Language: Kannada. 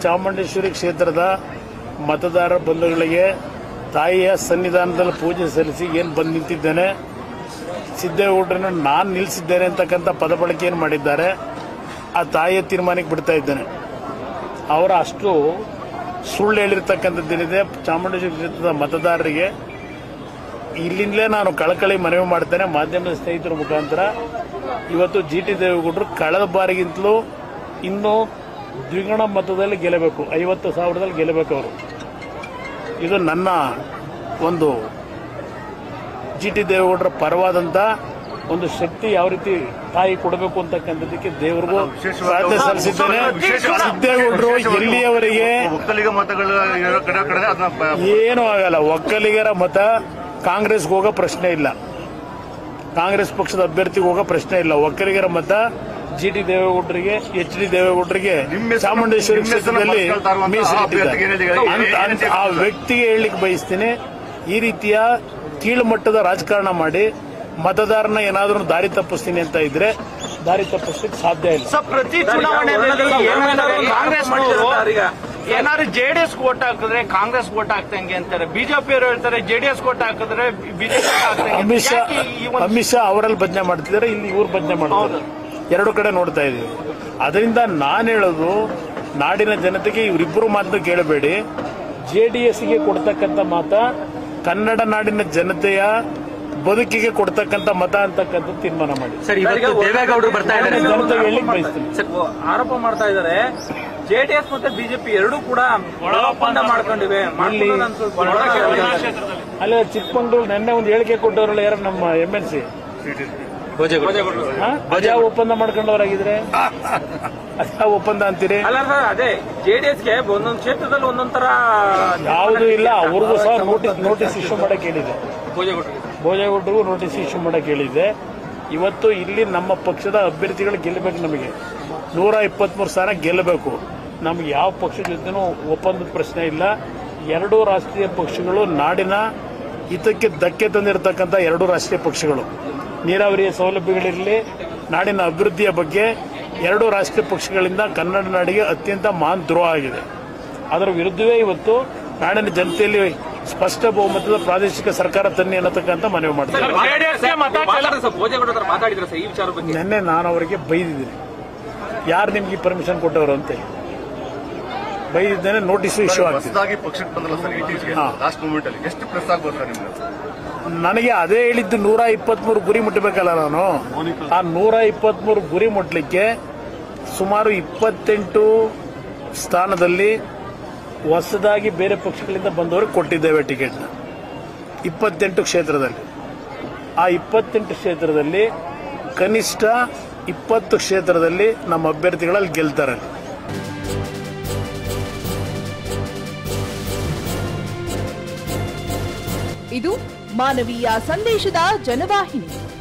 ಚಾಮುಂಡೇಶ್ವರಿ ಕ್ಷೇತ್ರದ ಮತದಾರ ಬಂಧುಗಳಿಗೆ ತಾಯಿಯ ಸನ್ನಿಧಾನದಲ್ಲಿ ಪೂಜೆ ಸಲ್ಲಿಸಿ ಏನು ಬಂದು ನಿಂತಿದ್ದೇನೆ ಸಿದ್ದೇಗೌಡರನ್ನು ನಾನು ನಿಲ್ಲಿಸಿದ್ದೇನೆ ಅಂತಕ್ಕಂಥ ಪದ ಬಳಕೆಯನ್ನು ಮಾಡಿದ್ದಾರೆ ಆ ತಾಯಿಯ ತೀರ್ಮಾನಕ್ಕೆ ಬಿಡ್ತಾ ಇದ್ದೇನೆ ಅವರ ಅಷ್ಟು ಸುಳ್ಳು ಹೇಳಿರ್ತಕ್ಕಂಥದ್ದೇನಿದೆ ಚಾಮುಂಡೇಶ್ವರಿ ಕ್ಷೇತ್ರದ ಮತದಾರರಿಗೆ ಇಲ್ಲಿಂದಲೇ ನಾನು ಕಳಕಳಿ ಮನವಿ ಮಾಡ್ತೇನೆ ಮಾಧ್ಯಮದ ಸ್ನೇಹಿತರ ಮುಖಾಂತರ ಇವತ್ತು ಜಿ ಟಿ ದೇವೇಗೌಡರು ಕಳೆದ ಬಾರಿಗಿಂತಲೂ ಇನ್ನೂ ದ್ವಿಗುಣ ಮತದಲ್ಲಿ ಗೆಲ್ಲಬೇಕು ಐವತ್ತು ಸಾವಿರದಲ್ಲಿ ಗೆಲ್ಲಬೇಕು ಅವರು ಇದು ನನ್ನ ಒಂದು ಜಿ ಟಿ ದೇವೇಗೌಡರ ಪರವಾದಂತ ಒಂದು ಶಕ್ತಿ ಯಾವ ರೀತಿ ತಾಯಿ ಕೊಡಬೇಕು ಅಂತಕ್ಕಂಥದ್ದಕ್ಕೆ ದೇವರಿಗೂ ಪ್ರಾರ್ಥನೆ ಸಲ್ಲಿಸಿದ್ದೇನೆ ಸಿದ್ದೇಗೌಡರು ಎಲ್ಲಿಯವರೆಗೆ ಒಕ್ಕಲಿಗ ಮತಗಳು ಇರೋ ಕಡೆ ಕಡೆ ಅದನ್ನ ಬ- ಏನೂ ಆಗಲ್ಲ ಒಕ್ಕಲಿಗರ ಮತ ಕಾಂಗ್ರೆಸ್ಗೆ ಹೋಗೋ ಪ್ರಶ್ನೆ ಇಲ್ಲ ಕಾಂಗ್ರೆಸ್ ಪಕ್ಷದ ಅಭ್ಯರ್ಥಿಗೆ ಹೋಗೋ ಪ್ರಶ್ನೆ ಇಲ್ಲ ಒಕ್ಕಲಿಗರ ಮತ ಜಿ ಟಿ ದೇವೇಗೌಡರಿಗೆ ಎಚ್ ಡಿ ದೇವೇಗೌಡರಿಗೆ ನಿಮ್ಮ ಹೆಸರು- ಚಾಮುಂಡೇಶ್ವರಿ ನಿಮ್ಮ ಹೆಸರನ್ನ ಕ್ಷೇತ್ರದಲ್ಲಿ ಮತ ಕೇಳ್ತಾ ಇರುವಂತಹ ಆ ಅಭ್ಯರ್ಥಿಗೆ ಏನ್ ಮೀಸಲಿಟ್ಟಿದ್ದಾರೆ ಹೇಳಿದ್ದೀರಾ? ಅಂತ- ಅಂತ ಆ ವ್ಯಕ್ತಿಗೆ ಹೇಳಲಿಕ್ಕೆ ಬಯಸ್ತೀನಿ ಈ ರೀತಿಯ ಕೀಳುಮಟ್ಟದ ರಾಜಕಾರಣ ಮಾಡಿ ಮತದಾರನ ಏನಾದರೂ ದಾರಿ ತಪ್ಪಿಸ್ತೀನಿ ಅಂತ ಇದ್ರೆ ದಾರಿ ತಪ್ಪಿಸ್ಲಿಕ್ಕೆ ಸಾಧ್ಯ ಇಲ್ಲ ಸರ್ ಪ್ರತಿ ಚುನಾವಣೆಯಲ್ಲಿ ಏನಾದ್ರು ಕಾಂಗ್ರೆಸ್ ಏನಾದ್ರು ಜೆಡಿಎಸ್ ಓಟ್ ಹಾಕಿದ್ರೆ ಕಾಂಗ್ರೆಸ್ ಓಟ್ ಹಾಕ್ತಂಗೆ ಅಂತಾರೆ ಬಿಜೆಪಿ ಅವರು ಹೇಳ್ತಾರೆ ಜೆಡಿಎಸ್ ಓಟ್ ಹಾಕಿದ್ರೆ ಬಿಜೆಪಿ ಅಮಿತ್ ಶಾ ಅಮಿತ್ ಶಾ ಅವರಲ್ಲಿ ಭಜನೆ ಮಾಡ್ತಿದ್ದಾರೆ ಇಲ್ಲಿ ಇವ್ರು ಭಜನೆ ಮಾಡ್ತಾರೆ ಎರಡು ಕಡೆ ನೋಡ್ತಾ ಇದೀವಿ ಅದರಿಂದ ನಾನು ಹೇಳೋದು ನಾಡಿನ ಜನತೆಗೆ ಇವರಿಬ್ಬರು ಮಾತನ್ನು ಕೇಳಬೇಡಿ ಜೆ ಡಿ ಎಸ್ಗೆ ಕೊಡ್ತಕ್ಕಂಥ ಮಾತ ಕನ್ನಡ ನಾಡಿನ ಜನತೆಯ ಬದುಕಿಗೆ ಕೊಡ್ತಕ್ಕಂಥ ಮತ ಅಂತಕ್ಕಂಥ ತೀರ್ಮಾನ ಮಾಡಿ ಸರ್ ಇವತ್ತು ದೇವೇಗೌಡರು ಬರ್ತಾ ಇದ್ದಾರೆ ನಾಡಿನ ಜನತೆಗೆ ಹೇಳಿಕ್ ಬಯಸ್ತೀನಿ ಆರೋಪ ಮಾಡ್ತಾ ಇದ್ದಾರೆ ಜೆಡಿಎಸ್ ಮತ್ತೆ ಬಿಜೆಪಿ ಎರಡೂ ಕೂಡ ಒಳ ಒಪ್ಪಂದ ಮಾಡ್ಕೊಂಡಿವೆ ಮಾಡ್ಕೊಂಡು ನಾನು ಸ್ವಲ್ಪ ಒಳ ಕೇಳ್ತೀನಿ. ಅಲ್ಲೇ ಚಿಕ್ಕಮಂಗ್ಳೂರು ನಿನ್ನೆ ಒಂದು ಹೇಳಿಕೆ ಕೊಟ್ಟವರಲ್ಲ ಯಾರು ನಮ್ಮ ಎಂ ಎಲ್ ಸಿ ಭೋಜೇಗೌಡರು ಅದ್ಯಾವ ಒಪ್ಪಂದ ಮಾಡ್ಕೊಂಡವರಾಗಿದ್ರೆ ಅದ್ಯಾವ ಒಪ್ಪಂದ ಅಂತೀರಿ ಅಲ್ಲ ಸರ್ ಅದೇ ಜೆಡಿಎಸ್ಗೆ ಒಂದೊಂದು ಕ್ಷೇತ್ರದಲ್ಲಿ ಒಂದೊಂದ್ ತರ ಯಾವುದೂ ಇಲ್ಲ ಅವ್ರಿಗೂ ಸಹ ನೋಟಿಸ್ ನೋಟಿಸ್ ಇಶ್ಯೂ ಮಾಡಕ್ಕೆ ಹೇಳಿದೆ ಭೋಜೇಗೌಡರಿಗೆ ಭೋಜೇಗೌಡರಿಗೂ ನೋಟಿಸ್ ಇಶ್ಯೂ ಮಾಡಕ್ಕೆ ಹೇಳಿದೆ ಇವತ್ತು ಇಲ್ಲಿ ನಮ್ಮ ಪಕ್ಷದ ಅಭ್ಯರ್ಥಿಗಳು ಗೆಲ್ಲಬೇಕು ನಮಗೆ ನೂರ ಇಪ್ಪತ್ಮೂರು ಸ್ಥಾನ ಗೆಲ್ಲಬೇಕು ನಮ್ಗೆ ಯಾವ ಪಕ್ಷದ ಜೊತೆನೂ ಒಪ್ಪಂದದ ಪ್ರಶ್ನೆ ಇಲ್ಲ ಎರಡೂ ರಾಷ್ಟ್ರೀಯ ಪಕ್ಷಗಳು ನಾಡಿನ ಹಿತಕ್ಕೆ ಧಕ್ಕೆ ತಂದಿರತಕ್ಕಂಥ ಎರಡೂ ರಾಷ್ಟ್ರೀಯ ಪಕ್ಷಗಳು ನೀರಾವರಿಯ ಸೌಲಭ್ಯಗಳಿರಲಿ ನಾಡಿನ ಅಭಿವೃದ್ಧಿಯ ಬಗ್ಗೆ ಎರಡೂ ರಾಷ್ಟ್ರೀಯ ಪಕ್ಷಗಳಿಂದ ಕನ್ನಡ ನಾಡಿಗೆ ಅತ್ಯಂತ ಮಹಾನ್ ದ್ರೋಹ ಆಗಿದೆ ಅದರ ವಿರುದ್ಧವೇ ಇವತ್ತು ನಾಡಿನ ಜನತೆಯಲ್ಲಿ ಸ್ಪಷ್ಟ ಬಹುಮತದ ಪ್ರಾದೇಶಿಕ ಸರ್ಕಾರ ತನ್ನಿ ಅನ್ನತಕ್ಕಂಥ ಮನವಿ ಮಾಡ್ತಾರೆ ಜೆಡಿಎಸ್ಗೆ ಮತ ಮಾತಾಡಿದ್ರೆ ಸರ್ ಭೋಜೇಗೌಡ ಹತ್ರ ಮಾತಾಡಿದ್ರೆ ಸರ್ ಈ ವಿಚಾರ ಬಗ್ಗೆ ನಿನ್ನೆ ನಾನು ಅವರಿಗೆ ಬೈದಿದ್ದೀನಿ ಯಾರು ನಿಮ್ಗೆ ಪರ್ಮಿಷನ್ ಕೊಟ್ಟವರು ಅಂತ ಬೈದಿದ್ದೇನೆ ನೋಟಿಸ್ ಇಶ್ಯೂ ಆಗ್ತಿದೆ ಹೊಸದಾಗಿ ಪಕ್ಷಕ್ಕೆ ಬಂದಲ್ಲ ಸರ್ ಇತ್ತೀಚೆಗೆ ಹಾ. ಲಾಸ್ಟ್ ಮೂಮೆಂಟ್ ಅಲ್ಲಿ ಎಷ್ಟು ಪ್ರೆಸ್ ಆಗ್ಬೋದು ಸರ್ ನಿಮ್ಗೆ ನನಗೆ ಅದೇ ಹೇಳಿದ್ದು ನೂರ ಇಪ್ಪತ್ಮೂರು ಗುರಿ ಮುಟ್ಟಬೇಕಲ್ಲ ನಾನು ಆ ನೂರ ಇಪ್ಪತ್ಮೂರು ಗುರಿ ಮುಟ್ಟಲಿಕ್ಕೆ ಸುಮಾರು ಇಪ್ಪತ್ತೆಂಟು ಸ್ಥಾನದಲ್ಲಿ ಹೊಸದಾಗಿ ಬೇರೆ ಪಕ್ಷಗಳಿಂದ ಬಂದವರು ಕೊಟ್ಟಿದ್ದೇವೆ ಟಿಕೆಟ್ನ ಇಪ್ಪತ್ತೆಂಟು ಕ್ಷೇತ್ರದಲ್ಲಿ ಆ ಇಪ್ಪತ್ತೆಂಟು ಕ್ಷೇತ್ರದಲ್ಲಿ ಕನಿಷ್ಠ ಇಪ್ಪತ್ತು ಕ್ಷೇತ್ರದಲ್ಲಿ ನಮ್ಮ ಅಭ್ಯರ್ಥಿಗಳಲ್ಲಿ ಗೆಲ್ತಾರೆ ಇದು ಮಾನವೀಯ ಸಂದೇಶದ ಜನವಾಹಿನಿ